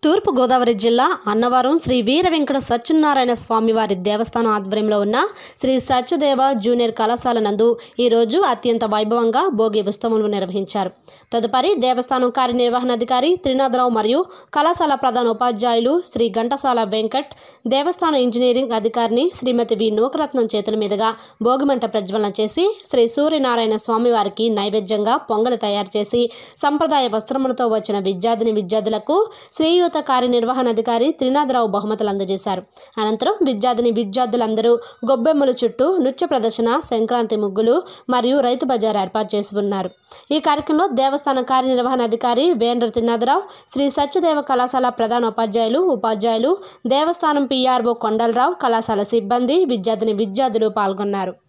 తూర్పుగోదావరి జిల్లా అన్నవరం శ్రీ వీర వెంకట సత్యనారాయణ స్వామివారి దేవస్థానం ఆధ్వర్యంలో ఉన్న శ్రీ సత్యదేవ జూనియర్ కళాశాల నందు ఈరోజు అత్యంత వైభవంగా భోగి ఉత్సవములు నిర్వహించారు తదుపరి దేవస్థానం కార్యనిర్వహణాధికారి త్రినాథరావు మరియు కళాశాల ప్రధాన ఉపాధ్యాయులు శ్రీ ఘంటసాల వెంకట్ దేవస్థాన ఇంజనీరింగ్ అధికారిని శ్రీమతి వి నూకరత్నం చేతుల మీదుగా భోగిమంట ప్రజ్వలన చేసి శ్రీ సూర్యనారాయణ స్వామివారికి నైవేద్యంగా పొంగలు తయారు చేసి సంప్రదాయ వస్త్రములతో వచ్చిన విద్యార్థిని విద్యార్థులకు శ్రీయుత కార్యనిర్వహణాధికారి త్రినాథరావు బహుమతులు అందజేశారు అనంతరం విద్యార్థిని విద్యార్థులందరూ గొబ్బెమ్మల చుట్టూ నృత్య ప్రదర్శన సంక్రాంతి ముగ్గులు మరియు రైతు బజార్ ఏర్పాటు చేసి ఉన్నారు ఈ కార్యక్రమంలో దేవస్థాన కార్యనిర్వహణాధికారి వేంద్ర త్రినాథరావు శ్రీ సత్యదేవ కళాశాల ప్రధాన ఉపాధ్యాయులు ఉపాధ్యాయులు దేవస్థానం పిఆర్ఓ కొండలరావు కళాశాల సిబ్బంది విద్యార్థిని విద్యార్థులు పాల్గొన్నారు